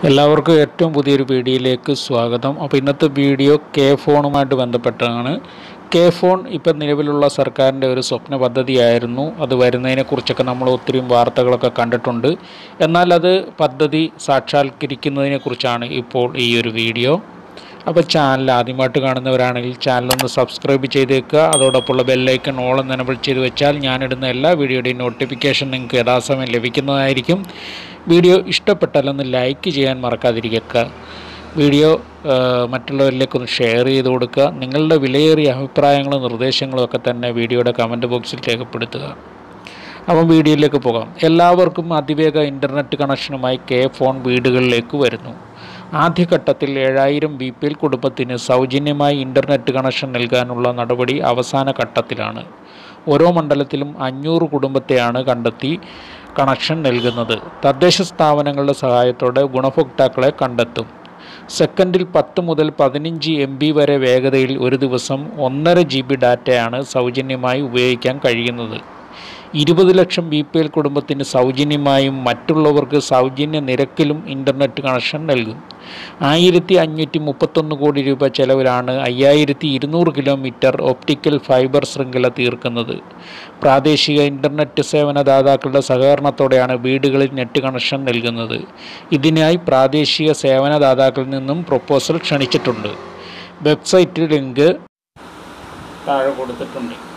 എല്ലാവർക്കും ഏറ്റവും പുതിയൊരു വീഡിയോയിലേക്ക് സ്വാഗതം അപ്പോൾ ഇന്നത്തെ വീഡിയോ കെ ഫോണുമായിട്ട് ബന്ധപ്പെട്ടാണ് കെ ഫോൺ ഇപ്പം നിലവിലുള്ള സർക്കാരിൻ്റെ ഒരു സ്വപ്ന പദ്ധതിയായിരുന്നു അത് വരുന്നതിനെക്കുറിച്ചൊക്കെ നമ്മൾ ഒത്തിരി വാർത്തകളൊക്കെ കണ്ടിട്ടുണ്ട് എന്നാൽ അത് പദ്ധതി സാക്ഷാത്കരിക്കുന്നതിനെക്കുറിച്ചാണ് ഇപ്പോൾ ഈ ഒരു വീഡിയോ അപ്പോൾ ചാനൽ ആദ്യമായിട്ട് കാണുന്നവരാണെങ്കിൽ ചാനലൊന്ന് സബ്സ്ക്രൈബ് ചെയ്തേക്കുക അതോടൊപ്പമുള്ള ബെല്ലൈക്കൺ ഓളം എനബിൾ ചെയ്ത് വെച്ചാൽ ഞാനിടുന്ന എല്ലാ വീഡിയോയുടെയും നോട്ടിഫിക്കേഷൻ നിങ്ങൾക്ക് യഥാസമയം ലഭിക്കുന്നതായിരിക്കും വീഡിയോ ഇഷ്ടപ്പെട്ടാലൊന്ന് ലൈക്ക് ചെയ്യാൻ മറക്കാതിരിക്കുക വീഡിയോ ആ, മറ്റുള്ളവരിലേക്കൊന്ന് ഷെയർ ചെയ്ത് കൊടുക്കുക നിങ്ങളുടെ വിലയേറിയ അഭിപ്രായങ്ങളും നിർദ്ദേശങ്ങളും ഒക്കെ തന്നെ വീഡിയോയുടെ കമൻറ്റ് ബോക്സിൽ രേഖപ്പെടുത്തുക അപ്പം വീഡിയോയിലേക്ക് പോകാം എല്ലാവർക്കും അതിവേഗ ഇൻ്റർനെറ്റ് കണക്ഷനുമായി കെ ഫോൺ വീടുകളിലേക്ക് വരുന്നു ആദ്യഘട്ടത്തിൽ ഏഴായിരം ബി പി എൽ കുടുംബത്തിന് സൗജന്യമായി ഇൻ്റർനെറ്റ് കണക്ഷൻ നൽകാനുള്ള നടപടി അവസാന ഘട്ടത്തിലാണ് ഓരോ മണ്ഡലത്തിലും അഞ്ഞൂറ് കുടുംബത്തെയാണ് കണ്ടെത്തി കണക്ഷൻ നൽകുന്നത് തദ്ദേശ സ്ഥാപനങ്ങളുടെ സഹായത്തോടെ ഗുണഭോക്താക്കളെ കണ്ടെത്തും സെക്കൻഡിൽ പത്ത് മുതൽ പതിനഞ്ച് എം ബി വരെ വേഗതയിൽ ഒരു ദിവസം ഒന്നര ജി ബി ഡാറ്റയാണ് സൗജന്യമായി ഉപയോഗിക്കാൻ കഴിയുന്നത് ഇരുപത് ലക്ഷം ബി പി എൽ കുടുംബത്തിന് സൗജന്യമായും മറ്റുള്ളവർക്ക് സൗജന്യ നിരക്കിലും ഇൻ്റർനെറ്റ് കണക്ഷൻ നൽകും ആയിരത്തി അഞ്ഞൂറ്റി മുപ്പത്തൊന്ന് കോടി രൂപ ചെലവിലാണ് അയ്യായിരത്തി ഇരുന്നൂറ് കിലോമീറ്റർ ഒപ്റ്റിക്കൽ ഫൈബർ ശൃംഖല തീർക്കുന്നത് പ്രാദേശിക ഇൻ്റർനെറ്റ് സേവനദാതാക്കളുടെ സഹകരണത്തോടെയാണ് വീടുകളിൽ നെറ്റ് കണക്ഷൻ നൽകുന്നത് ഇതിനായി പ്രാദേശിക സേവനദാതാക്കളിൽ നിന്നും പ്രൊപ്പോസൽ ക്ഷണിച്ചിട്ടുണ്ട് വെബ്സൈറ്റ് ലിങ്ക് താഴെ കൊടുത്തിട്ടുണ്ട്